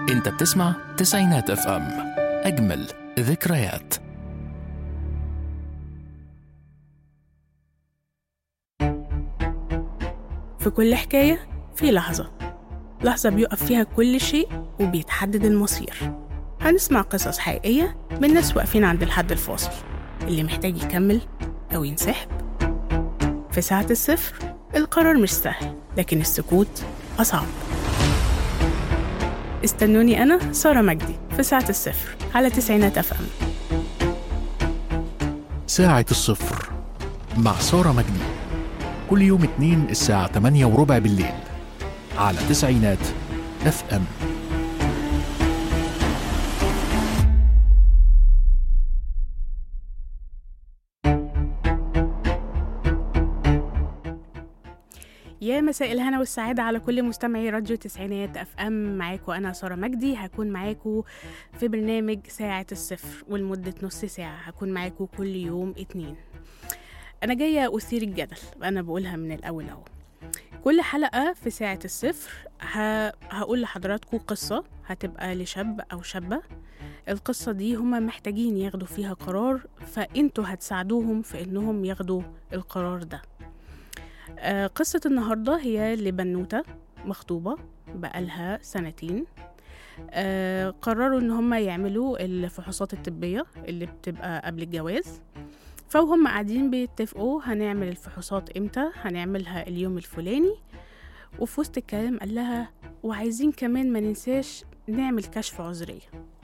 انت بتسمع تسعينات اف ام اجمل ذكريات في كل حكاية في لحظة لحظة بيقف فيها كل شيء وبيتحدد المصير هنسمع قصص حقيقية من ناس واقفين عند الحد الفاصل اللي محتاج يكمل أو ينسحب في ساعة الصفر القرار مش سهل لكن السكوت أصعب استنوني أنا سارة مجدي في ساعة الصفر على تسعينات أف أم ساعة الصفر مع سارة مجدي كل يوم اثنين الساعة 8 وربع بالليل على تسعينات اف ام يا مساء الهنا والسعادة على كل مستمعي راديو تسعينات اف ام معاكم انا سارة مجدي هكون معاكم في برنامج ساعة الصفر ولمدة نص ساعة هكون معاكم كل يوم اتنين انا جاية اثير الجدل انا بقولها من الاول اهو كل حلقة في ساعة الصفر ه... هقول لحضراتكم قصة هتبقى لشاب أو شابة القصة دي هما محتاجين ياخدوا فيها قرار فانتوا هتساعدوهم في انهم ياخدوا القرار ده آه، قصة النهاردة هي لبنوتة مخطوبة بقالها سنتين آه، قرروا ان هم يعملوا الفحوصات الطبية اللي بتبقى قبل الجواز فوهم قاعدين بيتفقوا هنعمل الفحوصات امتى هنعملها اليوم الفلاني وفي وسط الكلام قال لها وعايزين كمان ما ننساش نعمل كشف عذرية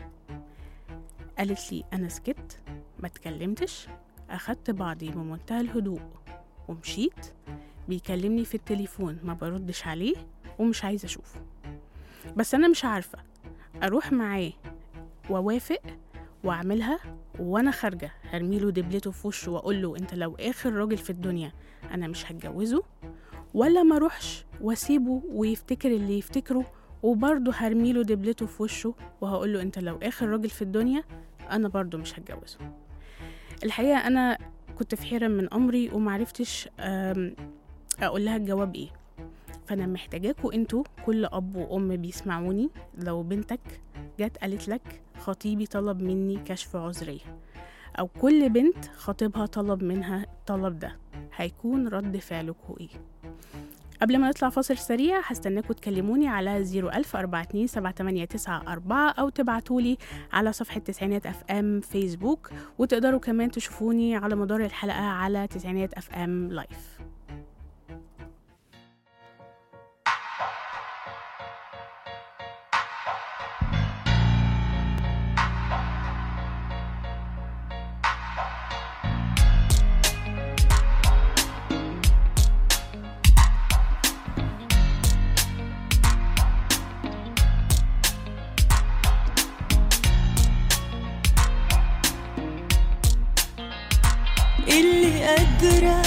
قالت لي أنا سكت ما اتكلمتش أخدت بعضي بمنتهى الهدوء ومشيت بيكلمني في التليفون ما بردش عليه ومش عايزة أشوفه بس أنا مش عارفة أروح معاه وأوافق وأعملها وأنا خارجة هرميله دبلته في وشه وأقول له أنت لو آخر راجل في الدنيا أنا مش هتجوزه ولا ما أروحش وأسيبه ويفتكر اللي يفتكره وبرضه هرميله دبلته في وشه وهقول له أنت لو آخر راجل في الدنيا أنا برضه مش هتجوزه الحقيقة أنا كنت في حيرة من أمري ومعرفتش أم، اقول لها الجواب ايه فانا محتاجاكوا انتوا كل اب وام بيسمعوني لو بنتك جت قالت لك خطيبي طلب مني كشف عذريه او كل بنت خطيبها طلب منها الطلب ده هيكون رد فعلكوا ايه قبل ما نطلع فاصل سريع هستناكوا تكلموني على 01000 427 أو تبعتولي على صفحة تسعينات أف أم فيسبوك وتقدروا كمان تشوفوني على مدار الحلقة على تسعينات أف أم لايف اللي قادرة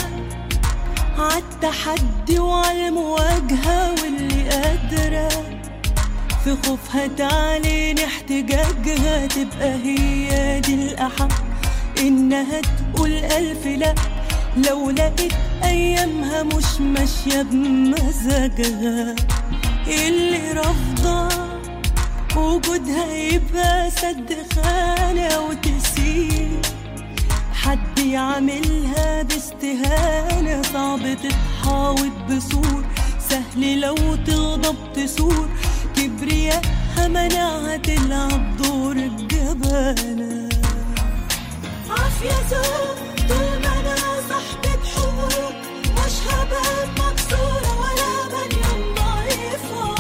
عالتحدي وعالمواجهة واللي قادرة في خوفها تعلن احتجاجها تبقى هي دي الأحق إنها تقول ألف لأ لو لقيت أيامها مش ماشية بمزاجها اللي رافضة وجودها يبقى سد خانة وتسيب حد يعملها باستهانة صعب تتحاوط بسور سهل لو تغضب تسور كبرياءها منعها تلعب دور الجبانة عافية زوج طول ما أنا صاحبة حقوق مش هبقى مكسورة ولا بنيان ضعيفة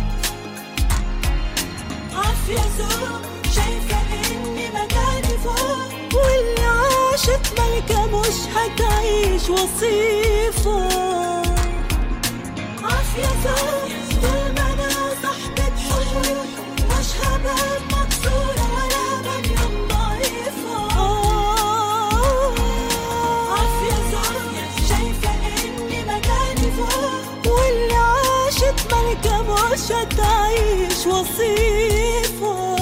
عافية زوج شايفة إني مكاني فوق واللي عاشت ملكة مش هتعيش وصيفة عافية زوج طول ما أنا صاحبة حقوق مش هبقى مكسورة ولا بنيان ضعيفة عافية زوج شايفة إني مكاني فوق واللي عاشت ملكة مش هتعيش وصيفة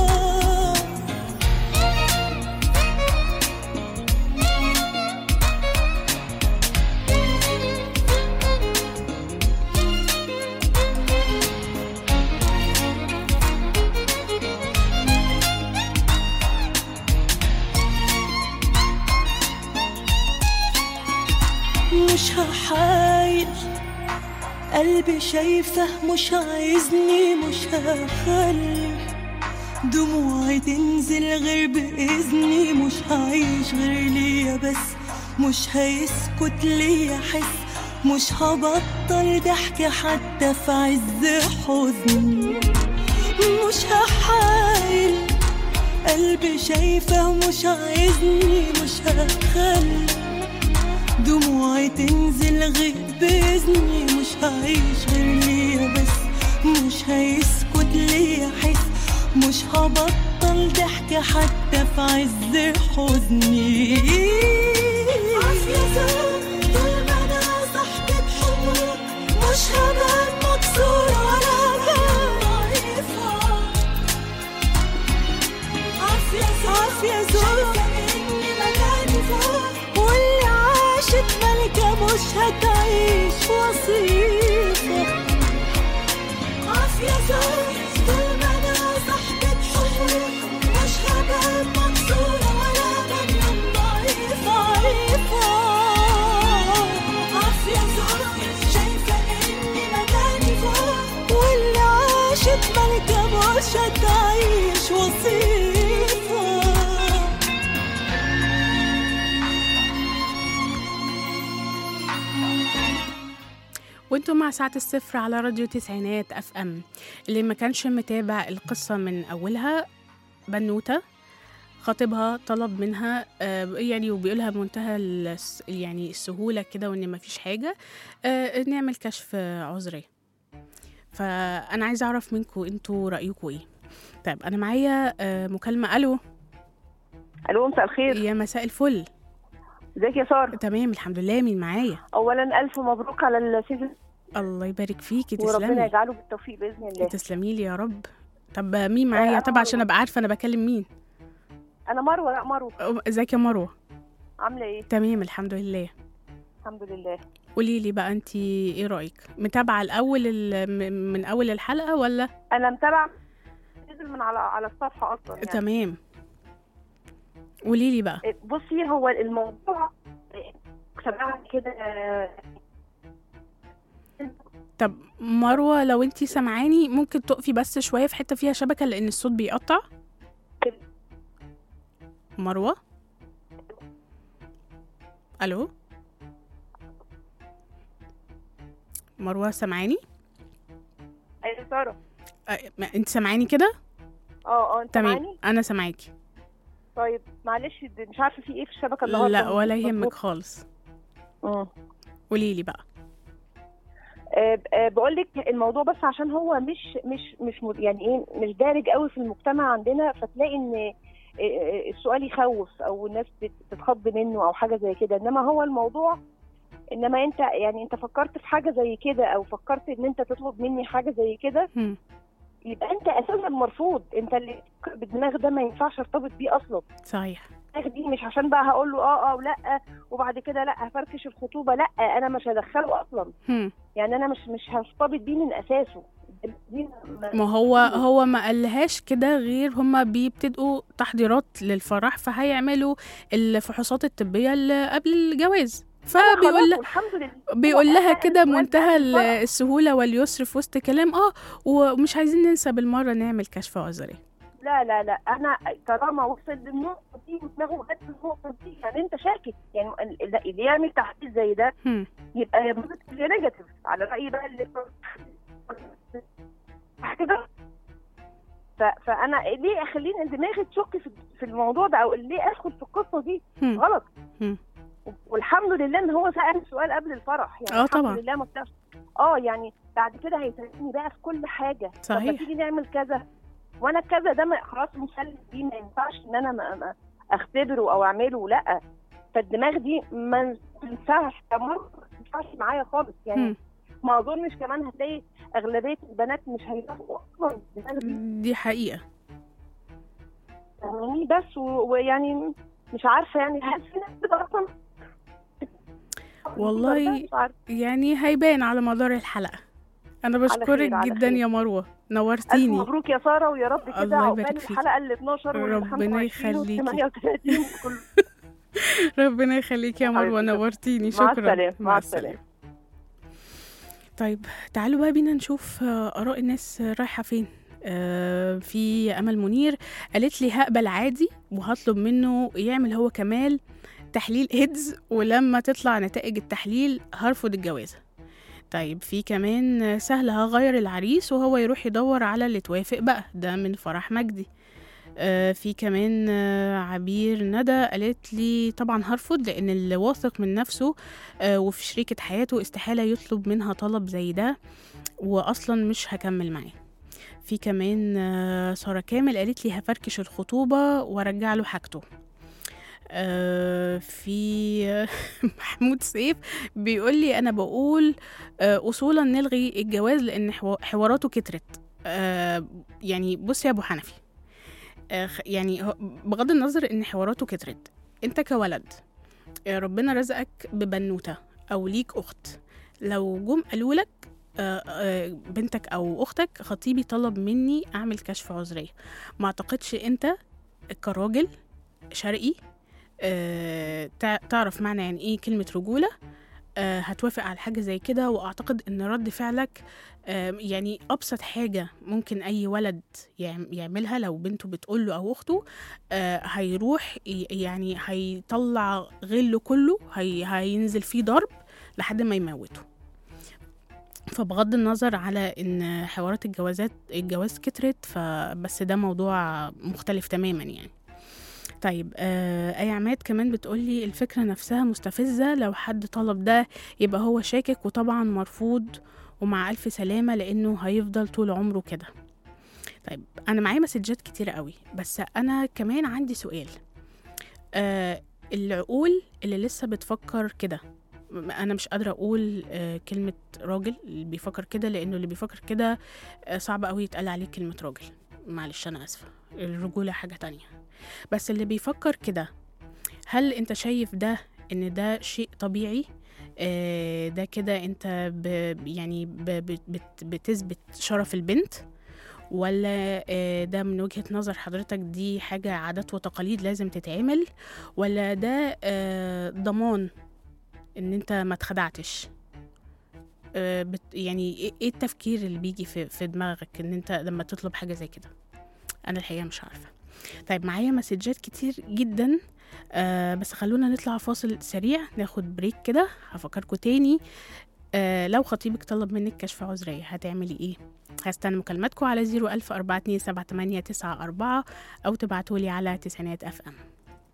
قلبي شايفه مش عايزني مش هخلي دموعي تنزل غير بإذني مش هعيش غير ليا بس مش هيسكت ليا حس مش هبطل ضحك حتى في عز حزني مش هحايل قلبي شايفه مش عايزني مش هخلي دموعي تنزل غير بإذني مش هعيش غير ليا بس مش هيسكت ليا حس مش هبطل ضحك حتى في عز حزني طول ما انا صاحبة حقوق مش هبقى مكسورة ولا هبقى ضعيفة عافية زور إني مكاني فوق واللي عاشت ملكة مش هتعيش وصيفة عافية زور طول ما أنا صاحبة حقوق مش هبقى مكسورة ولا هبقى ضعيفة ضعيفة عافية زور شايفة إني مكاني فوق واللي عاشت ملكة مش هتعيش وصيفة وانتم مع ساعة الصفر على راديو تسعينات اف ام اللي ما كانش متابع القصة من اولها بنوتة خطيبها طلب منها آه، يعني وبيقولها بمنتهى الس- يعني السهولة كده وان ما فيش حاجة آه، نعمل كشف عذري فانا عايزة اعرف منكم انتوا رأيكم ايه طيب انا معايا آه، مكالمة الو الو مساء الخير يا مساء الفل ازيك يا ساره تمام الحمد لله مين معايا اولا الف مبروك على السيزون الله يبارك فيكي وربنا تسلمي يجعله بالتوفيق باذن الله تسلمي لي يا رب طب مين معايا أنا طبعا عشان مروة. ابقى عارفه انا بكلم مين انا مروه لا مروه أو- ازيك يا مروه عامله ايه تمام الحمد لله الحمد لله قولي لي بقى انت ايه رايك متابعه الاول ال- م- من اول الحلقه ولا انا متابعه نزل من على على الصفحه اصلا يعني. تمام قولي لي بقى بصي هو الموضوع سمعت كده آه، طب مروه لو انت سامعاني ممكن تقفي بس شويه في حته فيها شبكه لان الصوت بيقطع مروه الو مروه سامعاني ايوه ساره أه، ما- انت سامعاني كده اه اه انت تمام معاني انا سامعاكي طيب معلش د- مش عارفه في ايه في الشبكه النهارده لا ولا مش يهمك مظبوط. خالص مم. قولي لي بقى آه، آه، بقول لك الموضوع بس عشان هو مش مش مش مد- يعني ايه مش دارج قوي في المجتمع عندنا فتلاقي ان آه، آه، السؤال يخوف او الناس بت- بتتخض منه او حاجه زي كده انما هو الموضوع انما انت يعني انت فكرت في حاجه زي كده او فكرت ان انت تطلب مني حاجه زي كده هم. يبقى انت اساسا مرفوض انت اللي بتفكر بالدماغ ده ما ينفعش ارتبط بيه اصلا صحيح الدماغ دي مش عشان بقى هقول له اه اه ولا وبعد كده لا هفركش الخطوبه لا انا مش هدخله اصلا هم. يعني انا مش مش هرتبط بيه من اساسه دي ما- ما هو هو ما قالهاش كده غير هما بيبتدوا تحضيرات للفرح فهيعملوا الفحوصات الطبية اللي قبل الجواز فبيقول خلاص لها والحمد لله بيقول هو لها أسأل كده سؤال منتهى قبل ال- الفرح. السهولة واليسر في وسط كلام اه ومش عايزين ننسى بالمرة نعمل كشف عذري لا لا لا انا طالما وصل للنقطه دي ودماغه جت للنقطه دي يعني انت شاكك يعني ال- ال- اللي يعمل تحديث زي ده هم. يبقى يا بوزيتيف يا نيجاتيف على راي بقى اللي صح كده ف- فانا ليه اخليني دماغي تشك في في الموضوع ده او ليه ادخل في القصه دي هم. غلط هم. والحمد لله ان هو سال السؤال قبل الفرح يعني آه الحمد طبعا. لله ما طلعش اه يعني بعد كده هيسالني بقى في كل حاجه طب ما صحيح. تيجي نعمل كذا وانا كذا ده ما- خلاص مسلم بيه ما ينفعش ان انا ما ما اختبره او اعمله لا فالدماغ دي ما ينفعش تمر ما ينفعش معايا خالص يعني هم. ما اظنش كمان هتلاقي اغلبيه البنات مش هيلاقوا اصلا الدماغ دي دي حقيقة فاهماني بس و- ويعني مش عارفه يعني هل في ناس كده اصلا والله مش عارفة. يعني هيبان على مدار الحلقة أنا خير، بشكرك على جدا خير. يا مروة ألف نورتيني مبروك يا سارة ويا رب كده الله عقبال يبارك فيك. الحلقة ال 12 وال ربنا 25 يخليكي. وال 38 كله ربنا يخليك يا مروة حبيبتي. نورتيني مع شكرا السلامة، مع السلامة. طيب تعالوا بقى بينا نشوف آه، آراء الناس آه، رايحة فين آه، في أمل منير قالت لي هقبل عادي وهطلب منه يعمل هو كمال تحليل إيدز ولما تطلع نتائج التحليل هرفض الجوازة طيب في كمان آه، سهل هغير العريس وهو يروح يدور على اللي توافق بقى ده من فرح مجدي آه، في كمان آه، عبير ندى قالت لي طبعا هرفض لان اللي واثق من نفسه آه، وفي شريكة حياته استحالة يطلب منها طلب زي ده واصلا مش هكمل معاه في كمان آه، سارة كامل قالت لي هفركش الخطوبة وارجع له حاجته آه، في محمود سيف بيقول لي انا بقول آه، اصولا نلغي الجواز لان حوا- حواراته كترت آه، يعني بص يا ابو حنفي آه، خ- يعني هو- بغض النظر ان حواراته كترت انت كولد آه، ربنا رزقك ببنوته او ليك اخت لو جم قالوا لك آه، آه، بنتك او اختك خطيبي طلب مني اعمل كشف عذريه ما اعتقدش انت كراجل شرقي آه، تع- تعرف معنى يعني ايه كلمه رجوله آه، هتوافق على حاجه زي كده واعتقد ان رد فعلك آه، يعني ابسط حاجه ممكن اي ولد يعم- يعملها لو بنته بتقول له او اخته آه، هيروح ي- يعني هيطلع غله كله هي هينزل فيه ضرب لحد ما يموته فبغض النظر على ان حوارات الجوازات الجواز كترت فبس ده موضوع مختلف تماما يعني طيب آه اي عماد كمان بتقولي الفكرة نفسها مستفزة لو حد طلب ده يبقى هو شاكك وطبعا مرفوض ومع ألف سلامة لأنه هيفضل طول عمره كده طيب أنا معايا مسجات كتيرة قوي بس أنا كمان عندي سؤال آه العقول اللي لسه بتفكر كده م- أنا مش قادرة أقول آه كلمة راجل اللي بيفكر كده لأنه اللي بيفكر كده آه صعب قوي يتقال عليه كلمة راجل معلش أنا آسفة الرجولة حاجة تانية بس اللي بيفكر كده هل أنت شايف ده إن ده شيء طبيعي آه، ده كده انت ب يعني ب بت بت بتثبت شرف البنت ولا آه، ده من وجهة نظر حضرتك دي حاجة عادات وتقاليد لازم تتعمل ولا ده آه، ضمان ان انت ما اتخدعتش آه، بت يعني ايه إيه التفكير اللي بيجي في, في دماغك ان انت لما تطلب حاجة زي كده انا الحقيقة مش عارفة طيب معايا مسجات كتير جدا آه بس خلونا نطلع فاصل سريع ناخد بريك كده هفكركم تاني آه لو خطيبك طلب منك كشف عذرية هتعملي ايه؟ هستنى مكالماتكم على 01000 427 أو تبعتولي على تسعينات اف ام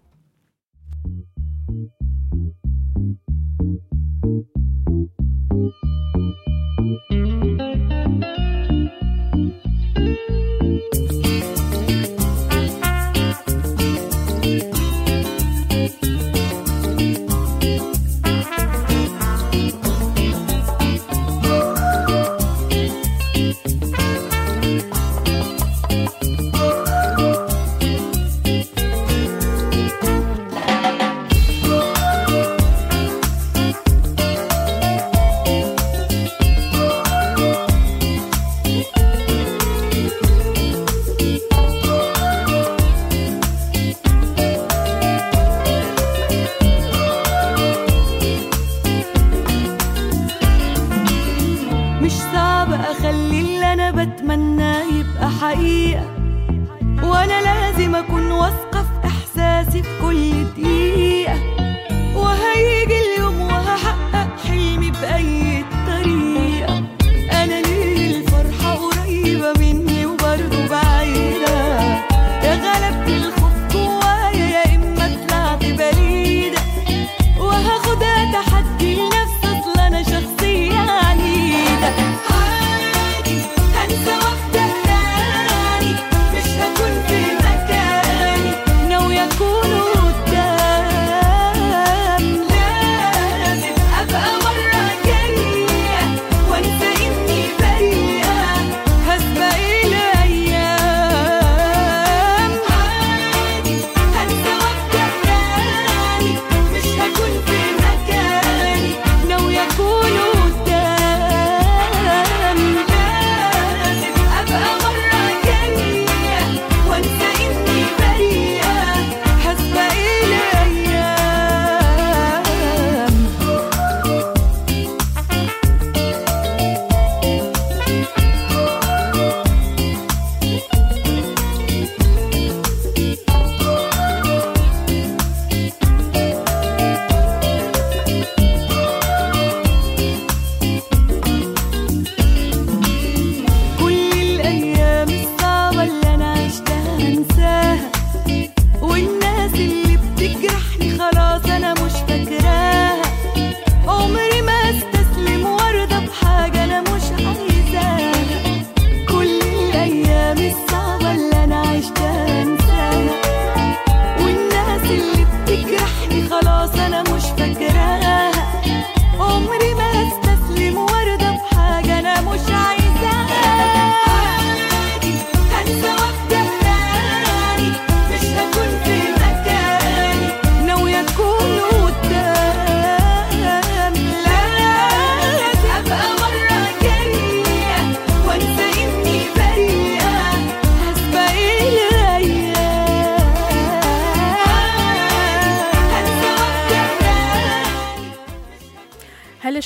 مش صعب اخلي اللي انا بتمناه يبقى حقيقة وانا لازم اكون واثقة في احساسي في كل دقيقة وهيجي اليوم وهحقق حلمي بأي طريقة انا ليه الفرحة قريبة مني وبرضه بعيدة يا غلبت الخوف جوايا يا اما طلعت بليدة وهاخدها تحدي لنفسي اصل انا شخصية عنيدة عادي هنسى وابدا تاني مش هكون في مكاني ناوية اكون قدام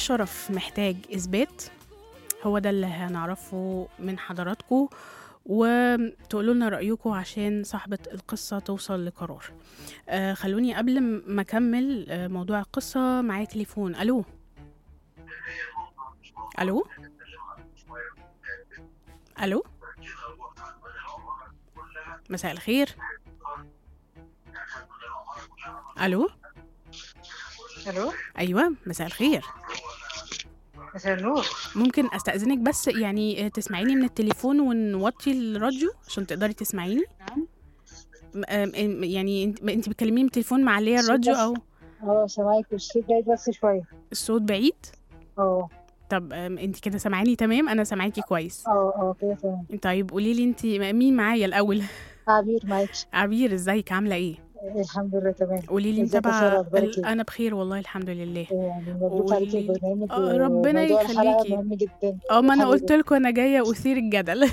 الشرف محتاج إثبات هو ده اللي هنعرفه من حضراتكم وتقولوا لنا رأيكم عشان صاحبة القصة توصل لقرار آه خلوني قبل ما أكمل آه موضوع القصة معايا تليفون ألو ألو ألو مساء الخير ألو الو أيوة مساء الخير مساء النور ممكن استاذنك بس يعني تسمعيني من التليفون ونوطي الراديو عشان تقدري تسمعيني نعم م- أم- يعني انت انت بتكلميني من التليفون معليه الراديو او اه سامعاك الصوت بعيد بس شويه الصوت بعيد اه طب أم، انت كده سامعاني تمام انا سامعاكي كويس اه اه كده تمام طيب قولي لي انت مين معايا الاول عبير معاكي عبير ازيك عامله ايه الحمد لله تمام قولي لي ازيك يا متابعه سارة؟ أخبارك ال- إيه؟ انا بخير والله الحمد لله يعني مبروك عليكي قولي- البرنامج آه، ربنا وموضوع الحلقة يخليكي. مهم جدا اه ما انا حبيبي. قلت لكم انا جايه اثير الجدل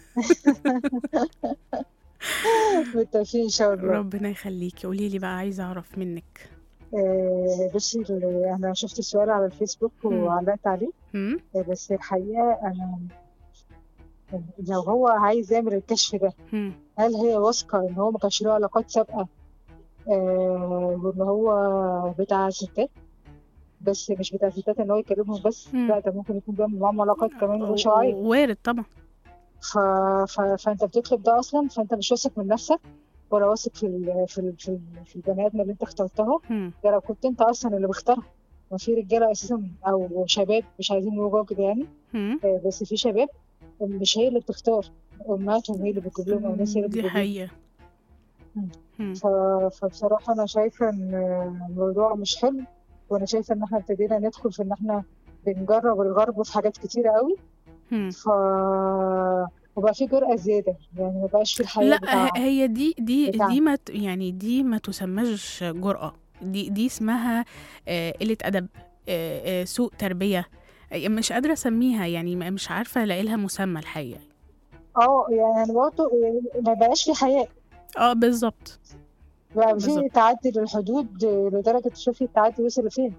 بالتوفيق ان شاء الله ربنا يخليكي قولي لي بقى عايزه اعرف منك آه بصي ال- انا شفت السؤال على الفيسبوك مم. وعلقت عليه هم آه، بس الحقيقه انا لو هو عايز يعمل الكشف ده هم هل هي واثقة إن هو ما كانش له علاقات سابقة آه وإن هو بتاع ستات بس مش بتاع ستات إن هو يكلمهم بس مم. لا ده ممكن يكون بيعمل معاهم علاقات كمان غير شرعية وارد طبعا ف... ف... فأنت بتطلب ده أصلا فأنت مش واثق من نفسك ولا واثق في ال... في ال... في, ال... في البني آدم اللي أنت اخترتها هم ده لو كنت أنت أصلا اللي مختارها ما في رجالة أساسا أو شباب مش عايزين نقول كده يعني هم آه، بس في شباب مش هي اللي بتختار أمهاتهم هي اللي بتجيب لهم أو الناس هي اللي دي بتجيب لهم حقيقة مم. مم. ف... فبصراحة أنا شايفة إن الموضوع مش حلو وأنا شايفة إن إحنا ابتدينا ندخل في إن إحنا بنجرب الغرب في حاجات كتيرة قوي مم. ف وبقى في جرأة زيادة يعني ما بقاش في الحياة لا بتاع ه- هي دي دي بتاع- دي ما ت- يعني دي ما تسمىش جرأة دي دي اسمها آه، قلة أدب آه، آه، سوء تربية آه، مش قادرة أسميها يعني م- مش عارفة ألاقي لها مسمى الحقيقة اه يعني برضه ما بقاش في حياة اه بالظبط بقى في بالظبط. تعدي للحدود لدرجة تشوفي التعدي وصل لفين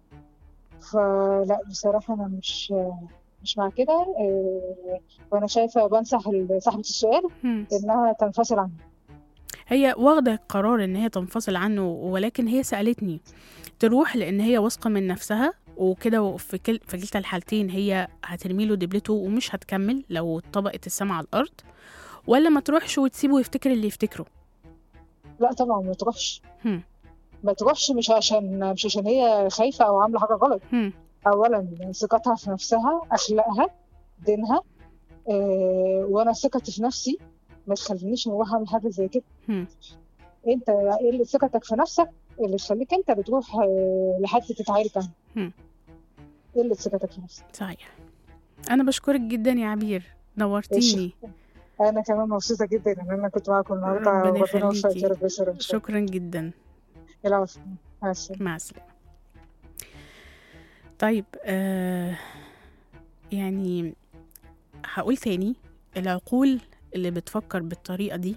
فلا بصراحة أنا مش مش مع كده آه، وأنا شايفة بنصح ال- صاحبة السؤال مم. إنها تنفصل عنه هي واخدة قرار إن هي تنفصل عنه ولكن هي سألتني تروح لأن هي واثقة من نفسها وكده في كل في كلتا الحالتين هي هترمي له دبلته ومش هتكمل لو اتطبقت السما على الأرض ولا ما تروحش وتسيبه يفتكر اللي يفتكره لا طبعا ما تروحش هم. ما تروحش مش عشان مش عشان هي خايفة أو عاملة حاجة غلط هم. أولا ثقتها في نفسها أخلاقها دينها آه، وأنا ثقتي في نفسي ما تخلينيش أروح أعمل حاجة زي كده هم. أنت إيه اللي ثقتك في نفسك اللي تخليك أنت بتروح آه، لحد تتعالج عنه هم. إيه اللي ثقتك في نفسك صحيح أنا بشكرك جدا يا عبير نورتيني أنا كمان مبسوطة جدا إن أنا كنت معاكم النهاردة ربنا وربنا يوفقك يخليكي. يا رب يسر إن شاء الله شكرا جدا العفو مع السلامة مع السلامة طيب آه يعني هقول تاني العقول اللي بتفكر بالطريقة دي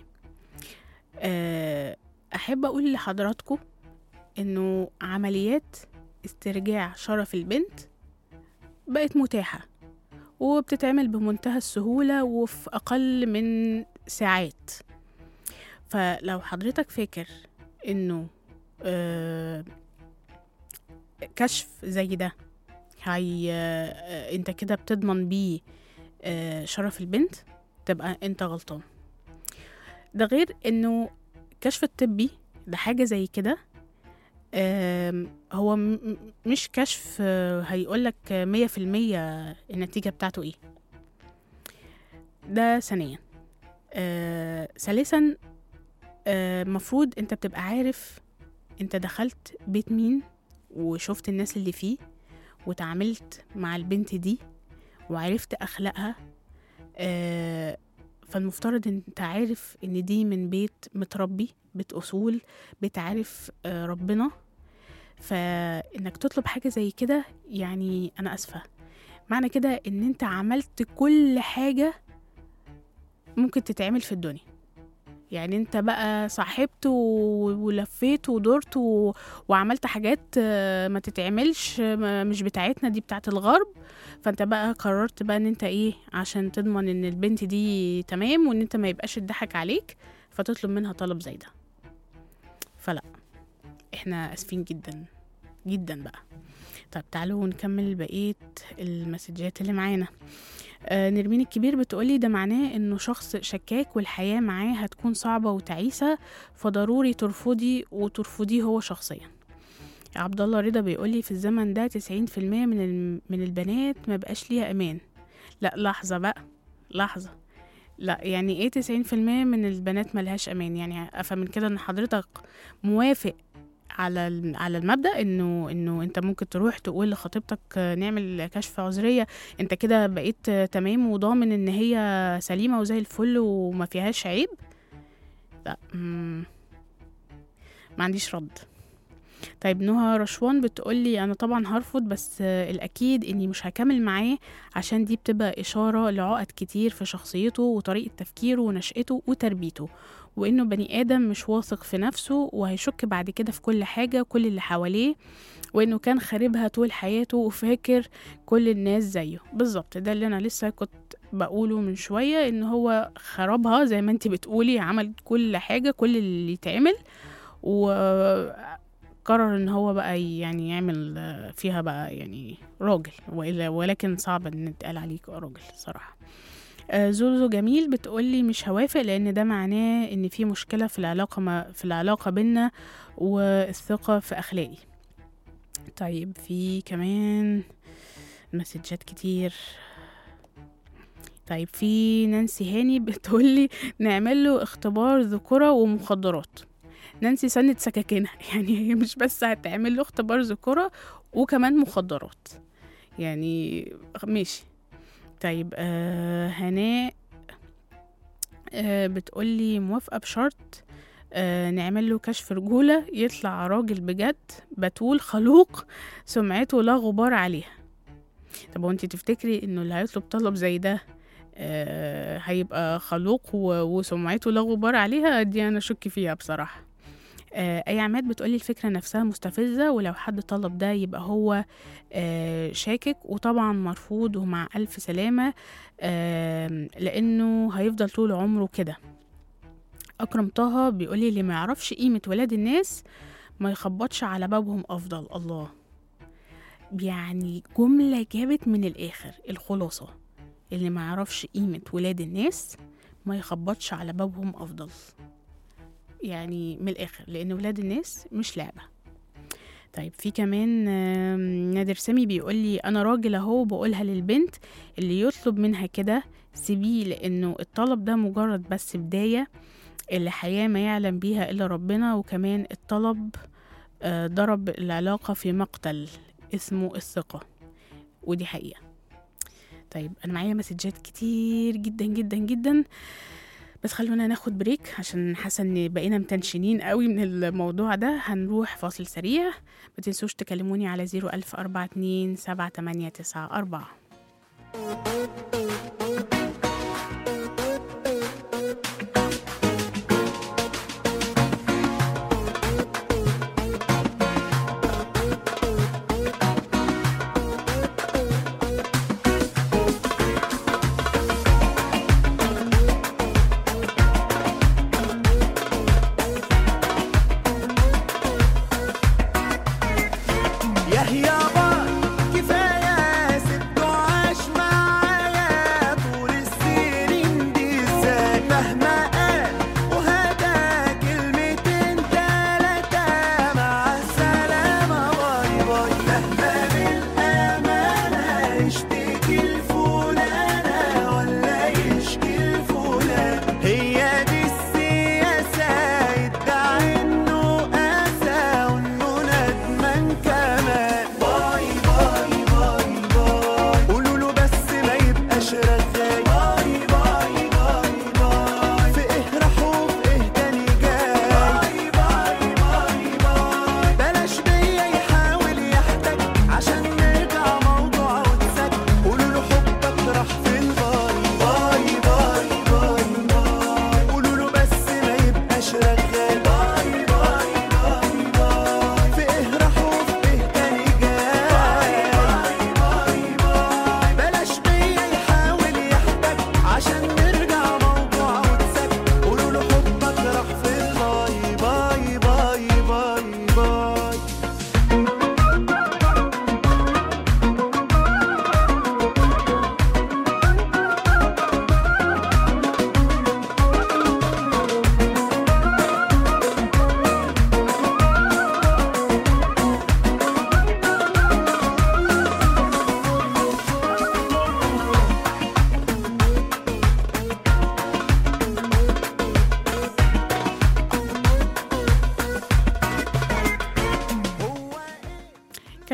آه أحب أقول لحضراتكم إنه عمليات استرجاع شرف البنت بقت متاحة وبتتعمل بمنتهى السهولة وفي أقل من ساعات فلو حضرتك فاكر إنه آه كشف زي ده هي آه، انت كده بتضمن بيه آه، شرف البنت تبقى انت غلطان ده غير انه الكشف الطبي ده حاجة زي كده آم، هو م- م- مش كشف آه، هيقولك مية في المية النتيجة بتاعته ايه ده ثانيا آه، ثالثا آه، مفروض انت بتبقى عارف انت دخلت بيت مين وشفت الناس اللي فيه وتعاملت مع البنت دي وعرفت أخلاقها آه فالمفترض ان انت عارف ان دي من بيت متربي بيت أصول بيت عارف آه ربنا فإنك تطلب حاجة زي كده يعني أنا أسفة معنى كده إن أنت عملت كل حاجة ممكن تتعمل في الدنيا يعني انت بقى صاحبت و- ولفيت ودرت و... وعملت حاجات آه، ما تتعملش ما- مش بتاعتنا دي بتاعت الغرب فانت بقى قررت بقى ان انت ايه عشان تضمن ان البنت دي تمام وان انت ما يبقاش اتضحك عليك فتطلب منها طلب زي ده فلا احنا اسفين جدا جدا بقى طيب تعالوا نكمل بقية المسجات اللي معانا آه نرمين الكبير بتقولي ده معناه انه شخص شكاك والحياة معاه هتكون صعبة وتعيسة فضروري ترفضي وترفضيه هو شخصيا عبد الله رضا بيقولي في الزمن ده 90% من الم- من البنات ما بقاش ليها امان لا لحظة بقى لحظة لا يعني ايه 90% من البنات ملهاش امان يعني افهم من كده ان حضرتك موافق على الم- على المبدا انه انه انت ممكن تروح تقول لخطيبتك آه، نعمل كشف عذريه انت كده بقيت آه، تمام وضامن ان هي سليمه وزي الفل وما فيهاش عيب لا مم، ما عنديش رد طيب نهى رشوان بتقولي انا طبعا هرفض بس آه، الاكيد اني مش هكمل معاه عشان دي بتبقى اشاره لعقد كتير في شخصيته وطريقه تفكيره ونشأته وتربيته وانه بني ادم مش واثق في نفسه وهيشك بعد كده في كل حاجه وكل اللي حواليه وانه كان خاربها طول حياته وفاكر كل الناس زيه بالظبط ده اللي انا لسه كنت بقوله من شويه ان هو خربها زي ما انت بتقولي عمل كل حاجه كل اللي يتعمل وقرر ان هو بقى يعني يعمل فيها بقى يعني راجل وإلا- ولكن صعب ان يتقال عليك راجل صراحه آه، زوزو جميل بتقولي مش هوافق لان ده معناه ان في مشكله في العلاقه ما في العلاقه بينا والثقه في اخلاقي طيب في كمان مسجات كتير طيب في نانسي هاني بتقولي نعمل له اختبار ذكورة ومخدرات نانسي سنة سكاكينها يعني هي مش بس هتعمل له اختبار ذكورة وكمان مخدرات يعني ماشي طيب آه هناء آه بتقولي موافقة بشرط آه نعمل له كشف رجولة يطلع راجل بجد بتول خلوق سمعته لا غبار عليها طب وانت تفتكري انه اللي هيطلب طلب زي ده آه هيبقى خلوق و- وسمعته لا غبار عليها دي انا شك فيها بصراحة آه اي عماد بتقولي الفكرة نفسها مستفزة ولو حد طلب ده يبقى هو آه شاكك وطبعا مرفوض ومع ألف سلامة آه لأنه هيفضل طول عمره كده أكرم طه بيقولي اللي ما يعرفش قيمة ولاد الناس ما يخبطش على بابهم أفضل الله يعني جملة جابت من الآخر الخلاصة اللي ما يعرفش قيمة ولاد الناس ما يخبطش على بابهم أفضل يعني من الآخر لأن ولاد الناس مش لعبة طيب في كمان آم، نادر سامي بيقول لي انا راجل اهو بقولها للبنت اللي يطلب منها كده سيبيه لانه الطلب ده مجرد بس بدايه اللي حياه ما يعلم بيها الا ربنا وكمان الطلب آه، ضرب العلاقه في مقتل اسمه الثقه ودي حقيقه طيب انا معايا مسجات كتير جدا جدا جدا بس خلونا ناخد بريك عشان حاسه ان بقينا متنشنين قوي من الموضوع ده هنروح فاصل سريع ما تنسوش تكلموني على 01042 7894 يا يابا كفايه ست عاش معاك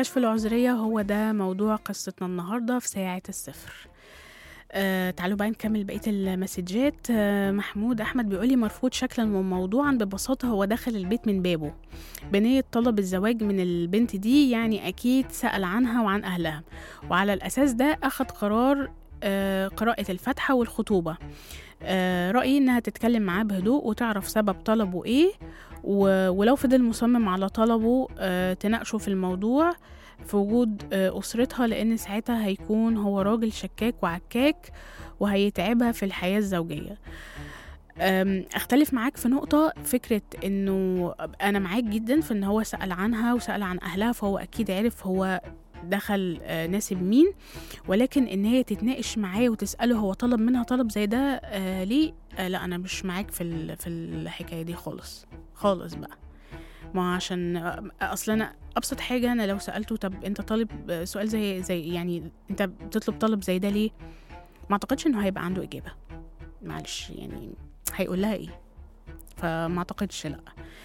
الكشف العذرية هو ده موضوع قصتنا النهاردة في ساعة الصفر آه تعالوا بقى نكمل بقية المسجات آه محمود أحمد بيقولي مرفوض شكلا وموضوعا ببساطة هو دخل البيت من بابه بنية طلب الزواج من البنت دي يعني أكيد سأل عنها وعن أهلها وعلى الأساس ده أخد قرار آه قراءة الفاتحة والخطوبة آه رأيي إنها تتكلم معاه بهدوء وتعرف سبب طلبه إيه و- ولو فضل مصمم على طلبه آه تناقشه في الموضوع في وجود آه، أسرتها لأن ساعتها هيكون هو راجل شكاك وعكاك وهيتعبها في الحياة الزوجية أم، اختلف معاك في نقطة فكرة انه انا معاك جدا في ان هو سأل عنها وسأل عن اهلها فهو اكيد عرف هو دخل آه، ناسب مين ولكن ان هي تتناقش معاه وتسأله هو طلب منها طلب زي ده آه ليه آه لا انا مش معاك في ال- في الحكاية دي خالص خالص بقى ما عشان آه، اصلا انا ابسط حاجة انا لو سألته طب انت طالب آه، سؤال زي زي يعني انت بتطلب طلب زي ده ليه ما اعتقدش انه هيبقى عنده اجابة معلش يعني هيقول لها ايه فما اعتقدش لا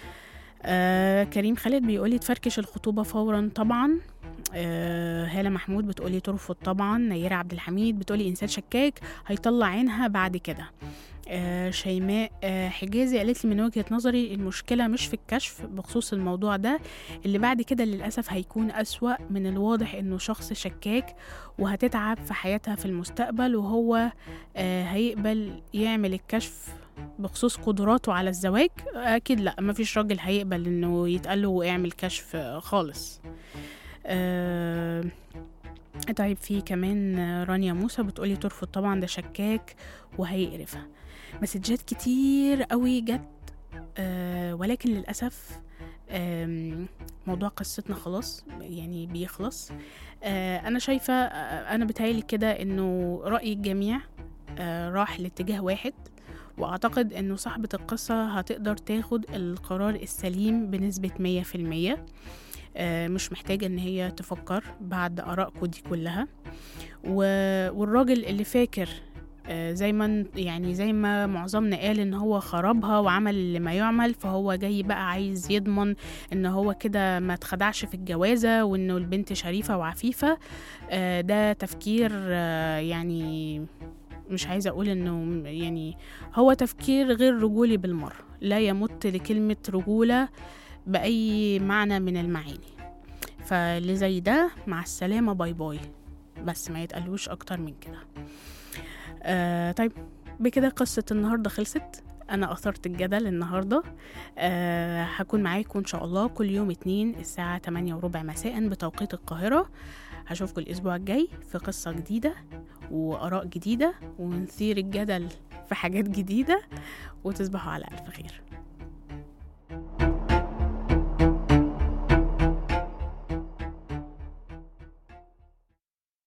آه كريم خالد بيقولي تفركش الخطوبة فورا طبعا آه هالة محمود بتقولي ترفض طبعا نيرة عبد الحميد بتقولي إنسان شكاك هيطلع عينها بعد كده آه شيماء آه حجازي قالت لي من وجهة نظري المشكلة مش في الكشف بخصوص الموضوع ده اللي بعد كده للأسف هيكون أسوأ من الواضح إنه شخص شكاك وهتتعب في حياتها في المستقبل وهو آه هيقبل يعمل الكشف بخصوص قدراته على الزواج اكيد لا مفيش راجل هيقبل انه يتقال له اعمل كشف خالص آه طيب في كمان رانيا موسى بتقولي ترفض طبعا ده شكاك وهيقرفها مسجات كتير قوي جت آه ولكن للأسف آم، موضوع قصتنا خلاص يعني بيخلص آه أنا شايفة آه، أنا بتهيألي كده إنه رأي الجميع آه راح لاتجاه واحد وأعتقد إنه صاحبة القصة هتقدر تاخد القرار السليم بنسبة مية في المية آه، مش محتاجة إن هي تفكر بعد آرائكم دي كلها و- والراجل اللي فاكر آه، زي ما يعني زي ما معظمنا قال ان هو خربها وعمل اللي ما يعمل فهو جاي بقى عايز يضمن ان هو كده ما اتخدعش في الجوازة وانه البنت شريفة وعفيفة آه، ده تفكير آه، يعني مش عايزة اقول انه يعني هو تفكير غير رجولي بالمرة لا يمت لكلمة رجولة بأي معنى من المعاني فاللي زي ده مع السلامة باي باي بس ما يتقالوش أكتر من كده آه طيب بكده قصة النهاردة خلصت أنا أثرت الجدل النهاردة آه هكون معاكم إن شاء الله كل يوم اتنين الساعة 8 وربع مساء بتوقيت القاهرة هشوفكم الأسبوع الجاي في قصة جديدة وآراء جديدة ونثير الجدل في حاجات جديدة وتصبحوا على ألف خير